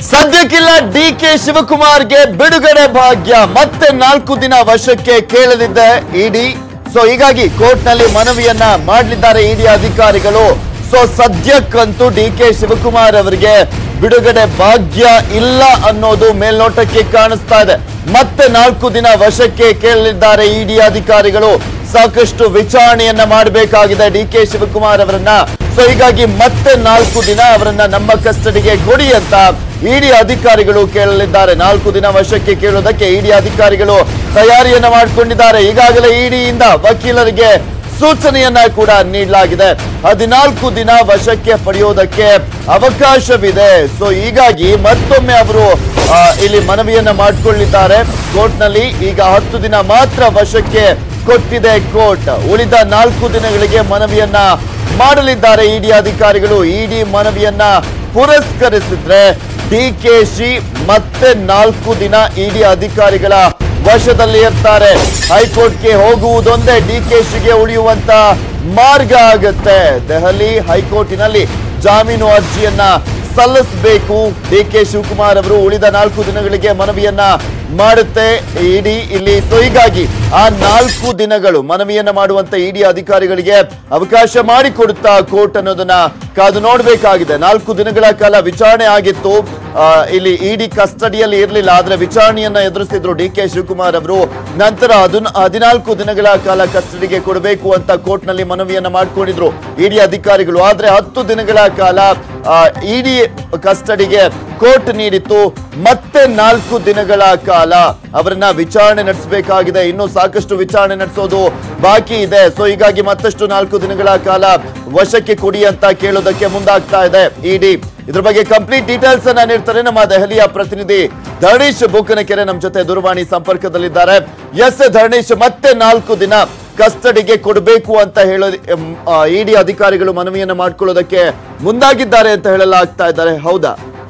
ಸದ್ಯಕ್ಕಿಲ್ಲ D K ಶಿವಕುಮಾರ್ಗೆ ಬಿಡುಗಡೆ ಭಾಗ್ಯ ಮತ್ತೆ ನಾಲ್ಕು ದಿನ ವಶಕ್ಕೆ ಕೇಳಲಿದ್ದೆ ಇಡಿ ಸೊ ಹೀಗಾಗಿ ಕೋರ್ಟ್ನಲ್ಲಿ ಮನವಿಯನ್ನ ಮಾಡಲಿದ್ದಾರೆ ಇಡಿ ಅಧಿಕಾರಿಗಳು ಸೊ ಸದ್ಯಕ್ಕಂತೂ ಡಿ ಕೆ ಶಿವಕುಮಾರ್ ಅವರಿಗೆ ಬಿಡುಗಡೆ ಭಾಗ್ಯ ಇಲ್ಲ ಅನ್ನೋದು ಮೇಲ್ನೋಟಕ್ಕೆ ಕಾಣಿಸ್ತಾ ಇದೆ ಮತ್ತೆ ನಾಲ್ಕು ದಿನ ವಶಕ್ಕೆ ಕೇಳಲಿದ್ದಾರೆ ಇಡಿ ಅಧಿಕಾರಿಗಳು ಸಾಕಷ್ಟು ವಿಚಾರಣೆಯನ್ನ ಮಾಡಬೇಕಾಗಿದೆ ಡಿ ಕೆ ಶಿವಕುಮಾರ್ ಅವರನ್ನ ಸೊ ಹೀಗಾಗಿ ಮತ್ತೆ ನಾಲ್ಕು ದಿನ ಅವರನ್ನ ನಮ್ಮ ಕಸ್ಟಡಿಗೆ ಕೊಡಿ ಅಂತ ಇಡಿ ಅಧಿಕಾರಿಗಳು ಕೇಳಲಿದ್ದಾರೆ ನಾಲ್ಕು ದಿನ ವಶಕ್ಕೆ ಕೇಳೋದಕ್ಕೆ ಇಡಿ ಅಧಿಕಾರಿಗಳು ತಯಾರಿಯನ್ನ ಮಾಡಿಕೊಂಡಿದ್ದಾರೆ ಈಗಾಗಲೇ ಇಡಿಯಿಂದ ವಕೀಲರಿಗೆ ಸೂಚನೆಯನ್ನ ಕೂಡ ನೀಡಲಾಗಿದೆ ಹದಿನಾಲ್ಕು ದಿನ ವಶಕ್ಕೆ ಪಡೆಯೋದಕ್ಕೆ ಅವಕಾಶವಿದೆ ಸೊ ಹೀಗಾಗಿ ಮತ್ತೊಮ್ಮೆ ಅವರು ಆ, ಇಲ್ಲಿ ಮನವಿಯನ್ನ ಮಾಡಿಕೊಳ್ಳಿದ್ದಾರೆ ಕೋರ್ಟ್ನಲ್ಲಿ ಈಗ ಹತ್ತು ದಿನ ಮಾತ್ರ ವಶಕ್ಕೆ ಕೊಟ್ಟಿದೆ ಕೋರ್ಟ್ ಉಳಿದ ನಾಲ್ಕು ದಿನಗಳಿಗೆ ಮನವಿಯನ್ನ ಮಾಡಲಿದ್ದಾರೆ ಇಡಿ ಅಧಿಕಾರಿಗಳು ಇಡಿ ಮನವಿಯನ್ನ ಪುರಸ್ಕರಿಸಿದ್ರೆ ಡಿಕೆಶಿ ಮತ್ತೆ ನಾಲ್ಕು ದಿನ ಇಡಿ ಅಧಿಕಾರಿಗಳ ವಶದಲ್ಲಿ ಇರ್ತಾರೆ ಹೈಕೋರ್ಟ್ಗೆ ಹೋಗುವುದೊಂದೇ ಡಿಕೆಶಿಗೆ ಉಳಿಯುವಂತ ಮಾರ್ಗ ಆಗುತ್ತೆ ದೆಹಲಿ ಹೈಕೋರ್ಟಿನಲ್ಲಿ ಜಾಮೀನು ಅರ್ಜಿಯನ್ನ ಸಲ್ಲಿಸಬೇಕು ಡಿ ಕೆ ಶಿವಕುಮಾರ್ ಅವರು ಉಳಿದ ನಾಲ್ಕು ದಿನಗಳಿಗೆ ಮನವಿಯನ್ನ ಮಾಡುತ್ತೆ ಇಡಿ ಇಲ್ಲಿ ಸೊ ಹೀಗಾಗಿ ಆ ನಾಲ್ಕು ದಿನಗಳು ಮನವಿಯನ್ನ ಮಾಡುವಂತ ಇಡಿ ಅಧಿಕಾರಿಗಳಿಗೆ ಅವಕಾಶ ಮಾಡಿಕೊಡುತ್ತಾ ಕೋರ್ಟ್ ಅನ್ನೋದನ್ನ ಕಾದು ನೋಡಬೇಕಾಗಿದೆ ನಾಲ್ಕು ದಿನಗಳ ಕಾಲ ವಿಚಾರಣೆ ಆಗಿತ್ತು ಆ, ಇಲ್ಲಿ ಇಡಿ ಕಸ್ಟಡಿಯಲ್ಲಿ ಇರಲಿಲ್ಲ ಆದ್ರೆ ವಿಚಾರಣೆಯನ್ನ ಎದುರಿಸಿದ್ರು ಡಿ ಕೆ ಶಿವಕುಮಾರ್ ಅವರು ನಂತರ ಅದನ್ನ ಹದಿನಾಲ್ಕು ದಿನಗಳ ಕಾಲ ಕಸ್ಟಡಿಗೆ ಕೊಡಬೇಕು ಅಂತ ಕೋರ್ಟ್ ನಲ್ಲಿ ಮನವಿಯನ್ನ ಮಾಡಿಕೊಂಡಿದ್ರು ಇಡಿ ಅಧಿಕಾರಿಗಳು ಆದ್ರೆ ಹತ್ತು ದಿನಗಳ ಕಾಲ ಇಡಿ ಕಸ್ಟಡಿಗೆ ಕೋರ್ಟ್ ನೀಡಿತ್ತು ಮತ್ತೆ ನಾಲ್ಕು ದಿನಗಳ ಕಾಲ ಅವರನ್ನ ವಿಚಾರಣೆ ನಡೆಸಬೇಕಾಗಿದೆ ಇನ್ನು ಸಾಕಷ್ಟು ವಿಚಾರಣೆ ನಡೆಸೋದು ಬಾಕಿ ಇದೆ ಸೊ ಹೀಗಾಗಿ ಮತ್ತಷ್ಟು ನಾಲ್ಕು ದಿನಗಳ ಕಾಲ ವಶಕ್ಕೆ ಕೊಡಿ ಅಂತ ಕೇಳೋದಕ್ಕೆ ಮುಂದಾಗ್ತಾ ಇದೆ ಇಡಿ ಇದ್ರ ಬಗ್ಗೆ ಕಂಪ್ಲೀಟ್ ಡೀಟೇಲ್ಸ್ ಅನ್ನ ನೀಡ್ತಾರೆ ನಮ್ಮ ದೆಹಲಿಯ ಪ್ರತಿನಿಧಿ ಧರಣೀಶ್ ಬೂಕನಕೆರೆ ನಮ್ಮ ಜೊತೆ ದೂರವಾಣಿ ಸಂಪರ್ಕದಲ್ಲಿದ್ದಾರೆ ಎಸ್ ಧರಣೀಶ್ ಮತ್ತೆ ನಾಲ್ಕು ದಿನ ಕಸ್ಟಡಿಗೆ ಕೊಡಬೇಕು ಅಂತ ಹೇಳೋ ಇಡಿ ಅಧಿಕಾರಿಗಳು ಮನವಿಯನ್ನ ಮಾಡ್ಕೊಳ್ಳೋದಕ್ಕೆ ಮುಂದಾಗಿದ್ದಾರೆ ಅಂತ ಹೇಳಲಾಗ್ತಾ ಇದ್ದಾರೆ ಹೌದಾ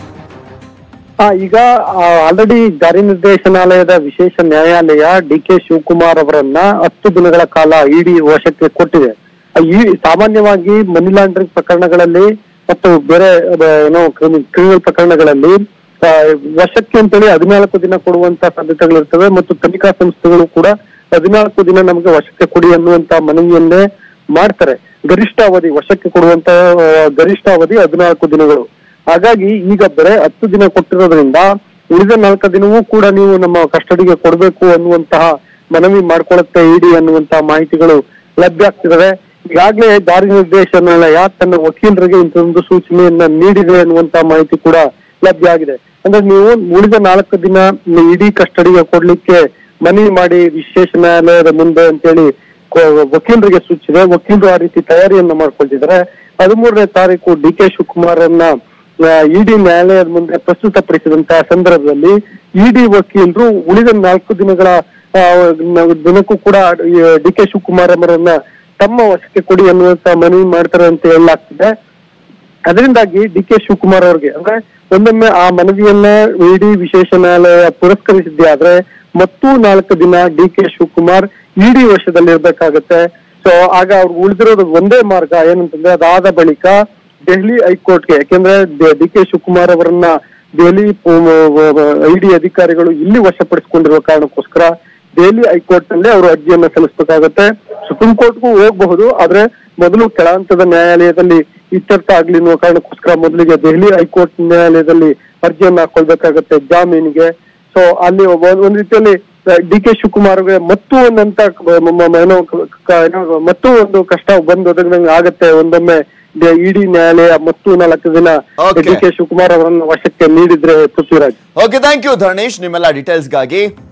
ಆ, ಈಗ ಆಲ್ರೆಡಿ ಜಾರಿ ನಿರ್ದೇಶನಾಲಯದ ವಿಶೇಷ ನ್ಯಾಯಾಲಯ ಡಿ ಕೆ ಶಿವಕುಮಾರ್ ಅವರನ್ನ ಹತ್ತು ದಿನಗಳ ಕಾಲ ಇಡಿ ವಶಕ್ಕೆ ಕೊಟ್ಟಿದೆ ಆ, ಈ ಸಾಮಾನ್ಯವಾಗಿ ಮನಿ ಲಾಂಡ್ರಿಂಗ್ ಪ್ರಕರಣಗಳಲ್ಲಿ ಮತ್ತು ಬೇರೆ ಅದ ಏನೋ ಕ್ರಿಮಿನಲ್ ಪ್ರಕರಣಗಳಲ್ಲಿ ಆ, ವಶಕ್ಕೆ ಅಂತೇಳಿ ಹದಿನಾಲ್ಕು ದಿನ ಕೊಡುವಂತ ಸಾಧ್ಯತೆಗಳಿರ್ತವೆ ಮತ್ತು ತನಿಖಾ ಸಂಸ್ಥೆಗಳು ಕೂಡ ಹದಿನಾಲ್ಕು ದಿನ ನಮಗೆ ವಶಕ್ಕೆ ಕೊಡಿ ಅನ್ನುವಂತ ಮನವಿಯನ್ನೇ ಮಾಡ್ತಾರೆ ಗರಿಷ್ಠ ಅವಧಿ ವಶಕ್ಕೆ ಕೊಡುವಂತ ಆ, ಗರಿಷ್ಠ ಅವಧಿ ಹದಿನಾಲ್ಕು ದಿನಗಳು ಹಾಗಾಗಿ ಈಗ ಬರೀ ಹತ್ತು ದಿನ ಕೊಟ್ಟಿರೋದ್ರಿಂದ ಉಳಿದ ನಾಲ್ಕು ದಿನವೂ ಕೂಡ ನೀವು ನಮ್ಮ ಕಸ್ಟಡಿಗೆ ಕೊಡಬೇಕು ಅನ್ನುವಂತಹ ಮನವಿ ಮಾಡ್ಕೊಳ್ಳುತ್ತೆ ಇಡಿ ಅನ್ನುವಂತಹ ಮಾಹಿತಿಗಳು ಲಭ್ಯ ಆಗ್ತಿದಾವೆ ಈಗಾಗಲೇ ಜಾರಿ ನಿರ್ದೇಶನಾಲಯ ತನ್ನ ವಕೀಲರಿಗೆ ಇಂಥದೊಂದು ಸೂಚನೆಯನ್ನ ನೀಡಿದೆ ಅನ್ನುವಂತಹ ಮಾಹಿತಿ ಕೂಡ ಲಭ್ಯ ಆಗಿದೆ ಅಂದ್ರೆ ನೀವು ಉಳಿದ ನಾಲ್ಕು ದಿನ ಇಡಿ ಕಸ್ಟಡಿಗೆ ಕೊಡ್ಲಿಕ್ಕೆ ಮನವಿ ಮಾಡಿ ವಿಶೇಷ ನ್ಯಾಯಾಲಯದ ಮುಂದೆ ಅಂತೇಳಿ ಕೊ- ವಕೀಲರಿಗೆ ಸೂಚಿಸಿದೆ ವಕೀಲರು ಆ ರೀತಿ ತಯಾರಿಯನ್ನ ಮಾಡ್ಕೊಳ್ತಿದ್ದಾರೆ ಹದಿಮೂರನೇ ತಾರೀಕು ಡಿ ಕೆ ಶಿವಕುಮಾರನ್ನ ಇಡಿ ನ್ಯಾಯಾಲಯದ ಮುಂದೆ ಪ್ರಸ್ತುತಪಡಿಸಿದಂತಹ ಸಂದರ್ಭದಲ್ಲಿ ಇಡಿ ವಕೀಲರು ಉಳಿದ ನಾಲ್ಕು ದಿನಗಳ ಆ, ನ- ದಿನಕ್ಕೂ ಕೂಡ ಡಿ ಕೆ ಶಿವಕುಮಾರ್ ಅವರನ್ನ ತಮ್ಮ ವಶಕ್ಕೆ ಕೊಡಿ ಅನ್ನುವಂತ ಮನವಿ ಮಾಡ್ತಾರೆ ಅಂತ ಹೇಳಲಾಗ್ತಿದೆ ಅದರಿಂದಾಗಿ ಡಿ ಕೆ ಶಿವಕುಮಾರ್ ಅವ್ರಿಗೆ ಅಂದ್ರೆ ಒಂದೊಮ್ಮೆ ಆ ಮನವಿಯನ್ನ ಇಡಿ ವಿಶೇಷ ನ್ಯಾಯಾಲಯ ಪುರಸ್ಕರಿಸಿದ್ದೆ ಆದ್ರೆ ಮತ್ತೂ ನಾಲ್ಕು ದಿನ ಡಿ ಕೆ ಶಿವಕುಮಾರ್ ಇಡಿ ವಶದಲ್ಲಿರ್ಬೇಕಾಗತ್ತೆ ಸೊ ಆಗ ಅವ್ರು ಉಳಿದಿರೋದು ಒಂದೇ ಮಾರ್ಗ ಏನಂತಂದ್ರೆ ಅದಾದ ಬಳಿಕ ದೆಹಲಿ ಹೈಕೋರ್ಟ್ಗೆ ಯಾಕೆಂದ್ರೆ ಡಿ ಕೆ ಶಿವಕುಮಾರ್ ಅವರನ್ನ ದೆಹಲಿ ಇಡಿ ಅಧಿಕಾರಿಗಳು ಇಲ್ಲಿ ವಶಪಡಿಸಿಕೊಂಡಿರುವ ಕಾರಣಕ್ಕೋಸ್ಕರ ದೆಹಲಿ ಹೈಕೋರ್ಟ್ ನಲ್ಲಿ ಅವರು ಅರ್ಜಿಯನ್ನ ಸಲ್ಲಿಸಬೇಕಾಗತ್ತೆ ಸುಪ್ರೀಂ ಕೋರ್ಟ್ಗೂ ಹೋಗಬಹುದು ಆದ್ರೆ ಮೊದಲು ಕೆಳಹಂತದ ನ್ಯಾಯಾಲಯದಲ್ಲಿ ಇತ್ಯರ್ಥ ಆಗ್ಲಿ ಅನ್ನುವ ಕಾರಣಕ್ಕೋಸ್ಕರ ಮೊದಲಿಗೆ ದೆಹಲಿ ಹೈಕೋರ್ಟ್ ನ್ಯಾಯಾಲಯದಲ್ಲಿ ಅರ್ಜಿಯನ್ನ ಹಾಕೊಳ್ಬೇಕಾಗತ್ತೆ ಜಾಮೀನಿಗೆ ಸೊ ಅಲ್ಲಿ ಒಬ್ಬ- ಒಂದ್ ರೀತಿಯಲ್ಲಿ ಡಿ ಕೆ ಶಿವಕುಮಾರ್ ಗೆ ಮತ್ತೂ ಒಂದಂತ ಕ- ಮ- ಮ- ಏನೋ ಕ- ಕ- ಏನೋ ಮತ್ತೂ ಒಂದು ಕಷ್ಟ ಬಂದು ಒದಗಿದಂಗೆ ಆಗತ್ತೆ ಒಂದೊಮ್ಮೆ ಇಡಿ ನ್ಯಾಯಾಲಯ ಮತ್ತೂ ನಾಲ್ಕು ದಿನ Okay. ಡಿ ಕೆ ಶಿವಕುಮಾರ್ ಅವರನ್ನ ವಶಕ್ಕೆ ನೀಡಿದ್ರೆ Prithviraj okay thank you Dharanesh ನಿಮ್ಮೆಲ್ಲ ಡೀಟೇಲ್ಸ್ಗಾಗಿ